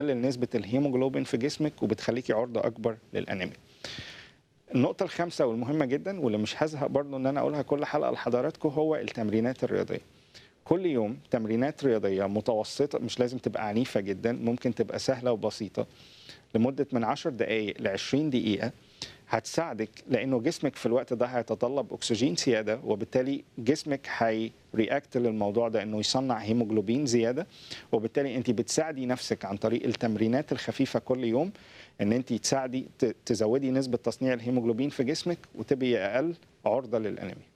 بتقلل نسبه الهيموجلوبين في جسمك وبتخليكي عرضه اكبر للانيميا النقطة الخامسة والمهمة جدا واللي مش هزهق برضه ان انا اقولها كل حلقة لحضراتكم هو التمرينات الرياضية. كل يوم تمرينات رياضية متوسطة مش لازم تبقى عنيفة جدا ممكن تبقى سهلة وبسيطة لمدة من 10 دقائق ل 20 دقيقة هتساعدك لانه جسمك في الوقت ده هيتطلب اكسجين زياده وبالتالي جسمك هيرياكت للموضوع ده انه يصنع هيموجلوبين زياده وبالتالي انت بتساعدي نفسك عن طريق التمرينات الخفيفه كل يوم ان انت تساعدي ت- تزودي نسبه تصنيع الهيموجلوبين في جسمك وتبقي اقل عرضه للانيميا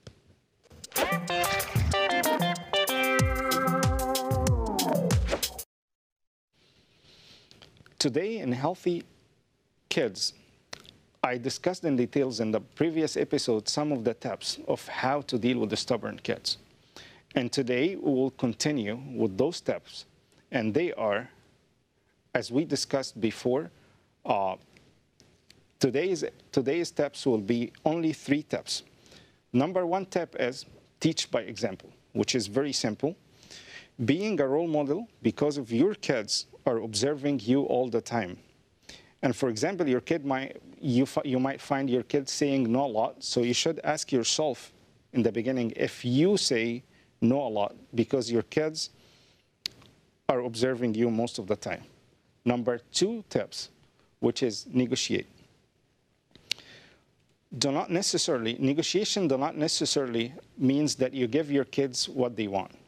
Today in Healthy Kids, I discussed in details in the previous episode some of the tips of how to deal with the stubborn kids. And today we will continue with those tips. And they are, as we discussed before, uh, today's, today's tips will be only three tips. Number one tip is teach by example, which is very simple. Being a role model because of your kids are observing you all the time. And for example, your kid might you fi- you might find your kid saying no a lot, so you should ask yourself in the beginning if you say no a lot because your kids are observing you most of the time. Number two tips, which is negotiate. Do not necessarily negotiation do not necessarily means that you give your kids what they want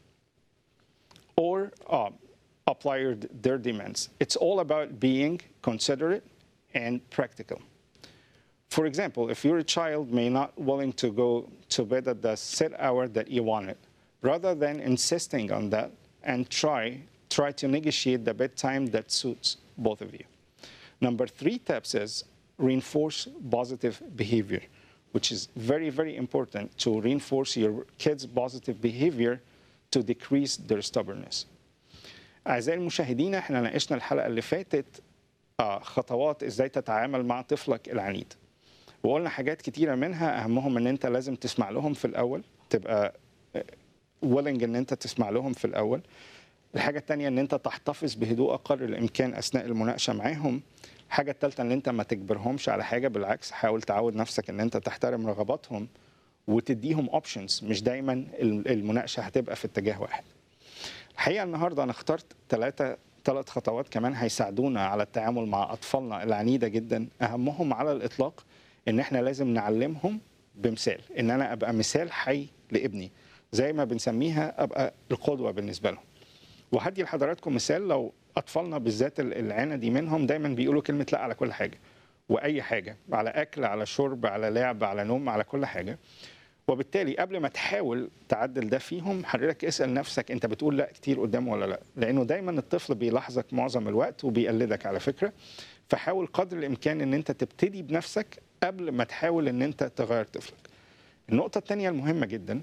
or uh, apply your, their demands. It's all about being considerate and practical. For example, if your child may not willing to go to bed at the set hour that you wanted, rather than insisting on that and try try to negotiate the bedtime that suits both of you. Number three tips is reinforce positive behavior, which is very, very important to reinforce your kids' positive behavior to decrease their stubbornness. أعزائي المشاهدين احنا ناقشنا الحلقة اللي فاتت آه، خطوات ازاي تتعامل مع طفلك العنيد وقلنا حاجات كتيرة منها أهمهم إن أنت لازم تسمع لهم في الأول تبقى willing إن أنت تسمع لهم في الأول الحاجة التانية إن أنت تحتفظ بهدوء قدر الإمكان أثناء المناقشة معاهم الحاجة التالتة إن أنت ما تجبرهمش على حاجة بالعكس حاول تعود نفسك إن أنت تحترم رغباتهم وتديهم اوبشنز مش دايما المناقشة هتبقى في اتجاه واحد الحقيقه النهارده انا اخترت ثلاثه ثلاث خطوات كمان هيساعدونا على التعامل مع اطفالنا العنيده جدا اهمهم على الاطلاق ان احنا لازم نعلمهم بمثال ان انا ابقى مثال حي لابني زي ما بنسميها ابقى القدوه بالنسبه لهم وهدي لحضراتكم مثال لو اطفالنا بالذات ال- العندي منهم دايما بيقولوا كلمه لا على كل حاجه واي حاجه على اكل على شرب على لعب على نوم على كل حاجه وبالتالي قبل ما تحاول تعدل ده فيهم حضرتك اسال نفسك انت بتقول لا كتير قدامه ولا لا لانه دايما الطفل بيلاحظك معظم الوقت وبيقلدك على فكره فحاول قدر الامكان ان انت تبتدي بنفسك قبل ما تحاول ان انت تغير طفلك النقطه الثانيه المهمه جدا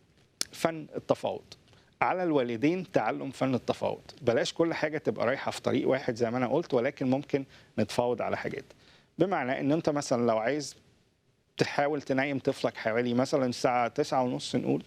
فن التفاوض على الوالدين تعلم فن التفاوض بلاش كل حاجه تبقى رايحه في طريق واحد زي ما انا قلت ولكن ممكن نتفاوض على حاجات بمعنى ان انت مثلا لو عايز تحاول تنيم طفلك حوالي مثلا الساعة تسعة ونص نقول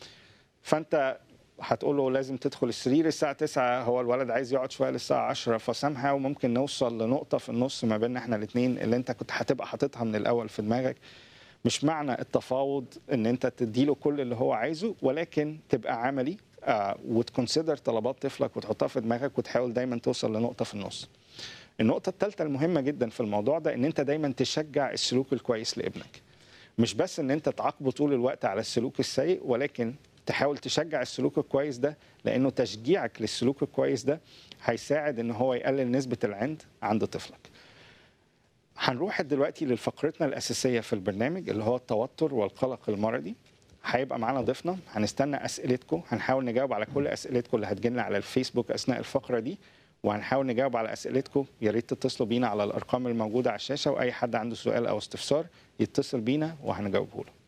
فأنت هتقول له لازم تدخل السرير الساعة 9 هو الولد عايز يقعد شوية للساعة 10 فسامها وممكن نوصل لنقطة في النص ما بيننا احنا الاثنين اللي انت كنت هتبقى حاططها من الأول في دماغك مش معنى التفاوض ان انت تديله كل اللي هو عايزه ولكن تبقى عملي آه وتكونسيدر طلبات طفلك وتحطها في دماغك وتحاول دايما توصل لنقطة في النص النقطة الثالثة المهمة جدا في الموضوع ده ان انت دايما تشجع السلوك الكويس لابنك مش بس ان انت تعاقبه طول الوقت على السلوك السيء ولكن تحاول تشجع السلوك الكويس ده لانه تشجيعك للسلوك الكويس ده هيساعد ان هو يقلل نسبة العند عند طفلك هنروح دلوقتي لفقرتنا الأساسية في البرنامج اللي هو التوتر والقلق المرضي هيبقى معانا ضيفنا هنستنى أسئلتكم هنحاول نجاوب على كل أسئلتكم اللي هتجيلنا على الفيسبوك أثناء الفقرة دي وهنحاول نجاوب على أسئلتكم يا ريت تتصلوا بينا على الأرقام الموجودة على الشاشة وأي حد عنده سؤال أو استفسار يتصل بينا وهنجاوبه له